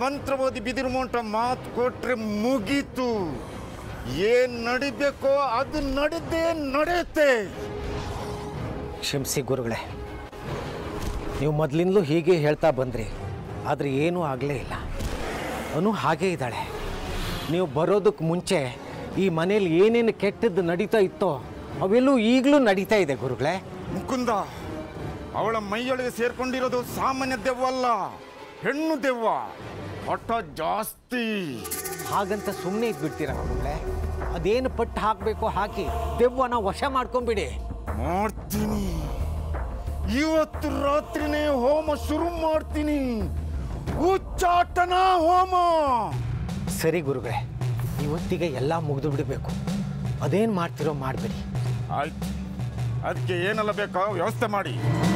ಮಂತ್ರ ಓದಿ ಬಿದಿರು ಮೋಂಟ ಮಾತು ಕೊಟ್ರೆ ಮುಗೀತು ಏನ್ ನಡಿಬೇಕೋ ಅದು ನಡೆದೇ ನಡೆಯುತ್ತೆ ಕ್ಷಮಿಸಿ ಗುರುಗಳೇ ನೀವು ಮೊದಲಿಂದಲೂ ಹೀಗೆ ಹೇಳ್ತಾ ಬಂದ್ರಿ ಆದರೆ ಏನೂ ಆಗಲೇ ಇಲ್ಲ ಅನು ಹಾಗೇ ಇದ್ದಾಳೆ ನೀವು ಬರೋದಕ್ಕೆ ಮುಂಚೆ ಈ ಮನೇಲಿ ಏನೇನು ಕೆಟ್ಟದ್ದು ನಡೀತಾ ಇತ್ತೋ ಅವೆಲ್ಲೂ ಈಗಲೂ ನಡೀತಾ ಇದೆ ಗುರುಗಳೇ ಮುಕುಂದ ಅವಳ ಮೈಯೊಳಗೆ ಸೇರ್ಕೊಂಡಿರೋದು ಸಾಮಾನ್ಯ ದೆವ್ವ ಅಲ್ಲ ಹೆಣ್ಣು ದೆವ್ವ ಹಠ ಜಾಸ್ತಿ ಹಾಗಂತ ಸುಮ್ಮನೆ ಇದ್ಬಿಡ್ತೀರ ಗುರುಗಳೇ ಅದೇನು ಪಟ್ಟು ಹಾಕಬೇಕೋ ಹಾಕಿ ದೆವ್ವನ ವಶ ಮಾಡ್ಕೊಂಬಿಡಿ ಮಾಡ್ತೀನಿ ಇವತ್ತು ರಾತ್ರಿನೇ ಹೋಮ ಶುರು ಮಾಡ್ತೀನಿ ಉಚ್ಚಾಟನ ಹೋಮ ಸರಿ ಗುರುಗಳೇ ಇವತ್ತಿಗೆ ಎಲ್ಲ ಮುಗಿದು ಬಿಡಬೇಕು ಅದೇನು ಮಾಡ್ತಿರೋ ಮಾಡಬೇಡಿ ಆಯ್ತು ಅದಕ್ಕೆ ಏನೆಲ್ಲ ಬೇಕೋ ವ್ಯವಸ್ಥೆ ಮಾಡಿ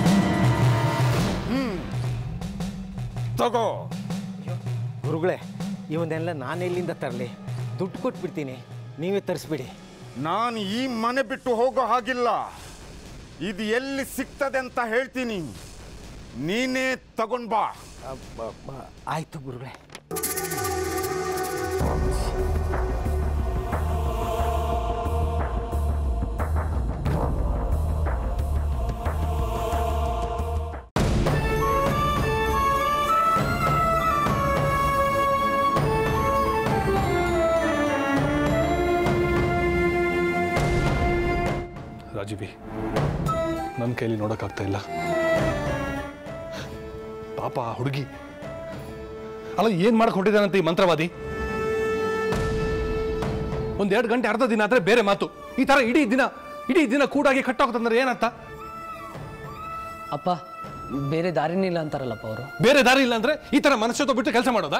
ಹ್ಮ್ ತಗೋ ಗುರುಗಳೇ ಇವನ್ನೆಲ್ಲ ನಾನೆಲ್ಲಿಂದ ತರಲಿ ದುಡ್ಡು ಕೊಟ್ಬಿಡ್ತೀನಿ ನೀವೇ ತರಿಸ್ಬಿಡಿ ನಾನು ಈ ಮನೆ ಬಿಟ್ಟು ಹೋಗೋ ಹಾಗಿಲ್ಲ ಇದು ಎಲ್ಲಿ ಸಿಗ್ತದೆ ಅಂತ ಹೇಳ್ತೀನಿ ನೀನೇ ತಗೊಂಡ್ ಬಾ ಆಯಿತು ಗುರುಗಳೇ ರಾಜೀವಿ ನನ್ನ ಕೈಲಿ ನೋಡೋಕ್ಕಾಗ್ತಾ ಇಲ್ಲ ಪಾಪ ಆ ಹುಡುಗಿ ಅಲ್ಲ ಏನು ಮಾಡಕ್ ಹೊಟ್ಟಿದ್ದಾನಂತ ಈ ಮಂತ್ರವಾದಿ ಒಂದೆರಡು ಗಂಟೆ ಅರ್ಧ ದಿನ ಆದ್ರೆ ಬೇರೆ ಮಾತು ಈ ತರ ಇಡೀ ದಿನ ಇಡೀ ದಿನ ಕೂಡಾಗಿ ಕಟ್ಟೋಗ್ತಂದ್ರೆ ಏನರ್ಥ ಅಪ್ಪ ಬೇರೆ ದಾರಿನೇ ಇಲ್ಲ ಅಂತಾರಲ್ಲಪ್ಪ ಅವರು ಬೇರೆ ದಾರಿ ಇಲ್ಲ ಅಂದ್ರೆ ಈ ತರ ಮನಸ್ಸು ಬಿಟ್ಟು ಕೆಲಸ ಮಾಡೋದಾ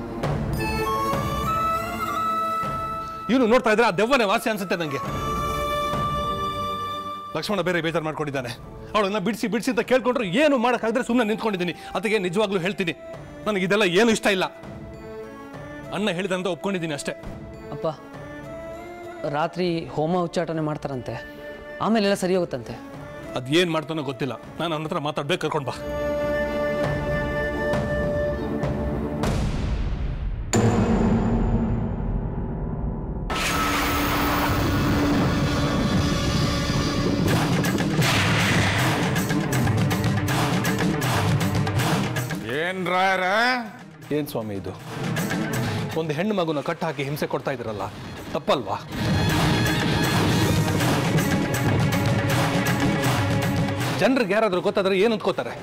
ಇವನು ನೋಡ್ತಾ ಇದ್ರೆ ಆ ದೆವ್ವನೇ ವಾಸಿ ಅನ್ಸುತ್ತೆ ನಂಗೆ ಲಕ್ಷ್ಮಣ ಬೇರೆ ಬೇಜಾರು ಮಾಡ್ಕೊಂಡಿದ್ದಾನೆ ಅವಳನ್ನ ಬಿಡಿಸಿ ಬಿಡಿಸಿ ಅಂತ ಕೇಳ್ಕೊಂಡ್ರು ಏನು ಮಾಡೋಕ್ಕಾಗದ್ರೆ ಸುಮ್ಮನೆ ನಿಂತ್ಕೊಂಡಿದ್ದೀನಿ ಅದಕ್ಕೆ ನಿಜವಾಗ್ಲೂ ಹೇಳ್ತೀನಿ ನನಗೆ ಇದೆಲ್ಲ ಏನು ಇಷ್ಟ ಇಲ್ಲ ಅಣ್ಣ ಹೇಳಿದಂತ ಒಪ್ಕೊಂಡಿದ್ದೀನಿ ಅಷ್ಟೇ ಅಪ್ಪ ರಾತ್ರಿ ಹೋಮ ಉಚ್ಚಾಟನೆ ಮಾಡ್ತಾರಂತೆ ಆಮೇಲೆಲ್ಲ ಸರಿ ಹೋಗುತ್ತಂತೆ ಅದು ಏನು ಮಾಡ್ತಾನೋ ಗೊತ್ತಿಲ್ಲ ನಾನು ಅವನ ಹತ್ರ ಮಾತಾಡ್ಬೇಕು ಕರ್ಕೊಂಡು ಬಾ ಏನ್ ರಾಯರ ಏನು ಸ್ವಾಮಿ ಇದು ಒಂದು ಹೆಣ್ಣು ಮಗುನ ಕಟ್ಟು ಹಾಕಿ ಹಿಂಸೆ ಕೊಡ್ತಾ ಇದ್ದೀರಲ್ಲ ತಪ್ಪಲ್ವಾ ಜನರಿಗೆ ಯಾರಾದರೂ ಗೊತ್ತಾದ್ರೆ ಏನು ಅಂದ್ಕೋತಾರೆ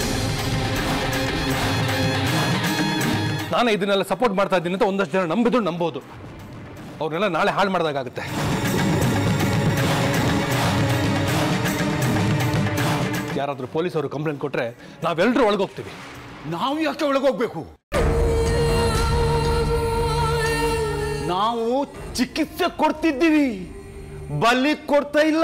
ನಾನೇ ಇದನ್ನೆಲ್ಲ ಸಪೋರ್ಟ್ ಮಾಡ್ತಾ ಇದ್ದೀನಿ ಅಂತ ಒಂದಷ್ಟು ಜನ ನಂಬಿದ್ರು ನಂಬೋದು ಅವ್ರನ್ನೆಲ್ಲ ನಾಳೆ ಹಾಳು ಮಾಡಿದಾಗುತ್ತೆ ಯಾರಾದರೂ ಪೊಲೀಸವರು ಕಂಪ್ಲೇಂಟ್ ಕೊಟ್ಟರೆ ನಾವೆಲ್ಲರೂ ಒಳಗೋಗ್ತೀವಿ ನಾವು ಯಾಕೆ ಒಳಗೋಗ್ಬೇಕು ನಾವು ಚಿಕಿತ್ಸೆ ಕೊಡ್ತಿದ್ದೀವಿ ಬಲಿ ಕೊಡ್ತಾ ಇಲ್ಲ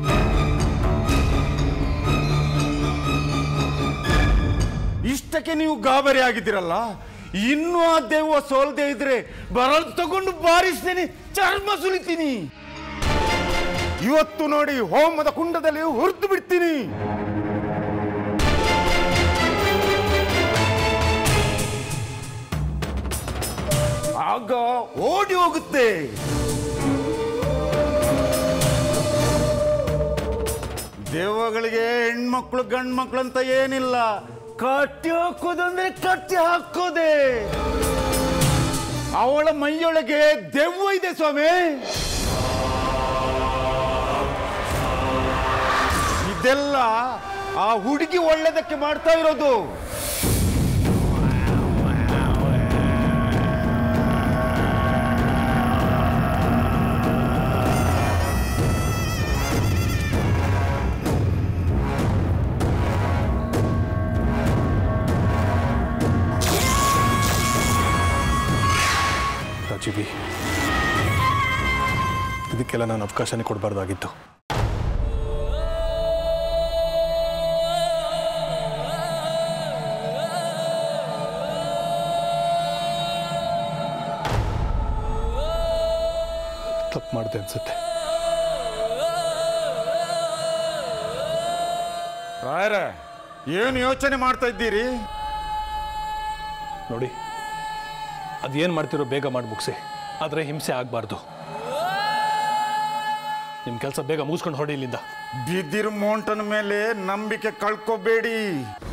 ಇಷ್ಟಕ್ಕೆ ನೀವು ಗಾಬರಿ ಆಗಿದ್ದೀರಲ್ಲ ಇನ್ನೂ ಆ ದೆವ್ವ ಸೋಲ್ದೆ ಇದ್ರೆ ಬರಲ್ ತಗೊಂಡು ಬಾರಿಸ್ತೇನೆ ಚರ್ಮ ಸುಲಿತೀನಿ ಇವತ್ತು ನೋಡಿ ಹೋಮದ ಕುಂಡದಲ್ಲಿ ಹುರಿದು ಬಿಡ್ತೀನಿ ಆಗ ಓಡಿ ಹೋಗುತ್ತೆ ದೆವ್ವಗಳಿಗೆ ಹೆಣ್ಮಕ್ಳು ಗಂಡು ಮಕ್ಳು ಅಂತ ಏನಿಲ್ಲ ಕಟ್ಟಿ ಹಾಕೋದಂದ್ರೆ ಕಟ್ಟಿ ಹಾಕೋದೆ ಅವಳ ಮೈಯೊಳಗೆ ದೆವ್ವ ಇದೆ ಸ್ವಾಮಿ ಇದೆಲ್ಲ ಆ ಹುಡುಗಿ ಒಳ್ಳೇದಕ್ಕೆ ಮಾಡ್ತಾ ಇರೋದು ರಾಜೀವಿ ಇದಕ್ಕೆಲ್ಲ ನಾನು ಅವಕಾಶನೇ ಕೊಡಬಾರ್ದಾಗಿತ್ತು ತಪ್ಪು ಮಾಡಿದೆ ಅನ್ಸುತ್ತೆ ರಾಯರ ಏನು ಯೋಚನೆ ಮಾಡ್ತಾ ಇದ್ದೀರಿ ನೋಡಿ ಅದೇನು ಮಾಡ್ತಿರೋ ಬೇಗ ಮಾಡಿ ಮುಗಿಸಿ ಆದರೆ ಹಿಂಸೆ ಆಗಬಾರ್ದು ನಿಮ್ಮ ಕೆಲಸ ಬೇಗ ಮುಗಿಸ್ಕೊಂಡು ಹೊಡಿ ಇಲ್ಲಿಂದ ಬಿದ್ದಿರೋ ಮೋಂಟನ ಮೇಲೆ ನಂಬಿಕೆ ಕಳ್ಕೋಬೇಡಿ